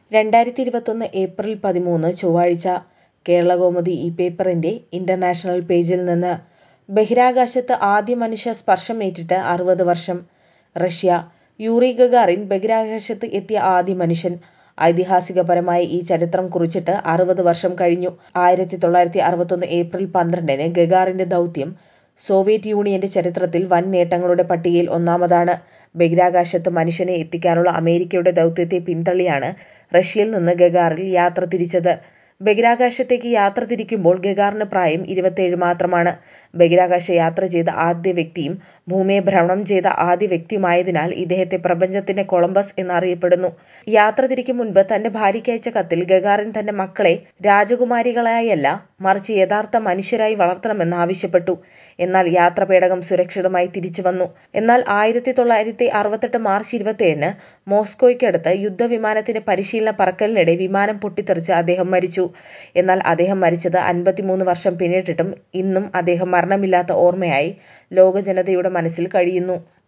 രണ്ടായിരത്തി ഇരുപത്തൊന്ന് ഏപ്രിൽ പതിമൂന്ന് ചൊവ്വാഴ്ച കേരളകൗമുദി ഈ പേപ്പറിന്റെ ഇന്റർനാഷണൽ പേജിൽ നിന്ന് ബഹിരാകാശത്ത് ആദ്യ മനുഷ്യ സ്പർശമേറ്റിട്ട് അറുപത് വർഷം റഷ്യ യൂറി ഗഗാറിൻ ബഹിരാകാശത്ത് എത്തിയ ആദ്യ മനുഷ്യൻ. ഐതിഹാസികപരമായ ഈ ചരിത്രം കുറിച്ചിട്ട് അറുപത് വർഷം കഴിഞ്ഞു. ആയിരത്തി തൊള്ളായിരത്തി അറുപത്തൊന്ന് ഏപ്രിൽ പന്ത്രണ്ടിന് ഗഗാറിന്റെ ദൗത്യം സോവിയറ്റ് യൂണിയന്റെ ചരിത്രത്തിൽ വൻ നേട്ടങ്ങളുടെ പട്ടികയിൽ ഒന്നാമതാണ്. ബഹിരാകാശത്ത് മനുഷ്യനെ എത്തിക്കാനുള്ള അമേരിക്കയുടെ ദൗത്യത്തെ പിന്തള്ളിയാണ് റഷ്യയിൽ നിന്ന് ഗഗാറിൻ യാത്ര തിരിച്ചത്. ബഹിരാകാശത്തേക്ക് യാത്ര തിരിക്കുമ്പോൾ ഗഗാറിന് പ്രായം ഇരുപത്തേഴ് മാത്രമാണ്. ബഹിരാകാശ യാത്ര ചെയ്ത ആദ്യ വ്യക്തിയും ഭൂമിയെ ഭ്രമണം ചെയ്ത ആദ്യ വ്യക്തിയുമായതിനാൽ ഇദ്ദേഹത്തെ പ്രപഞ്ചത്തിന്റെ കൊളംബസ് എന്ന് അറിയപ്പെടുന്നു. യാത്ര തിരിക്കും മുൻപ് തന്റെ ഭാര്യയ്ക്കയച്ച കത്തിൽ ഗഗാറിൻ തന്റെ മക്കളെ രാജകുമാരികളായല്ല മറിച്ച് യഥാർത്ഥ മനുഷ്യരായി വളർത്തണമെന്ന് ആവശ്യപ്പെട്ടു. എന്നാൽ യാത്രാപേടകം സുരക്ഷിതമായി തിരിച്ചുവന്നു. എന്നാൽ ആയിരത്തി തൊള്ളായിരത്തി അറുപത്തെട്ട് മാർച്ച് ഇരുപത്തേഴിന് മോസ്കോയ്ക്കടുത്ത് യുദ്ധവിമാനത്തിന്റെ പരിശീലന പറക്കലിനിടെ വിമാനം പൊട്ടിത്തെറിച്ച് അദ്ദേഹം മരിച്ചു. എന്നാൽ അദ്ദേഹം മരിച്ചത് അൻപത്തിമൂന്ന് വർഷം പിന്നിട്ടിട്ടും ഇന്നും അദ്ദേഹം മരണമില്ലാത്ത ഓർമ്മയായി ലോകജനതയുടെ മനസ്സിൽ കഴിയുന്നു.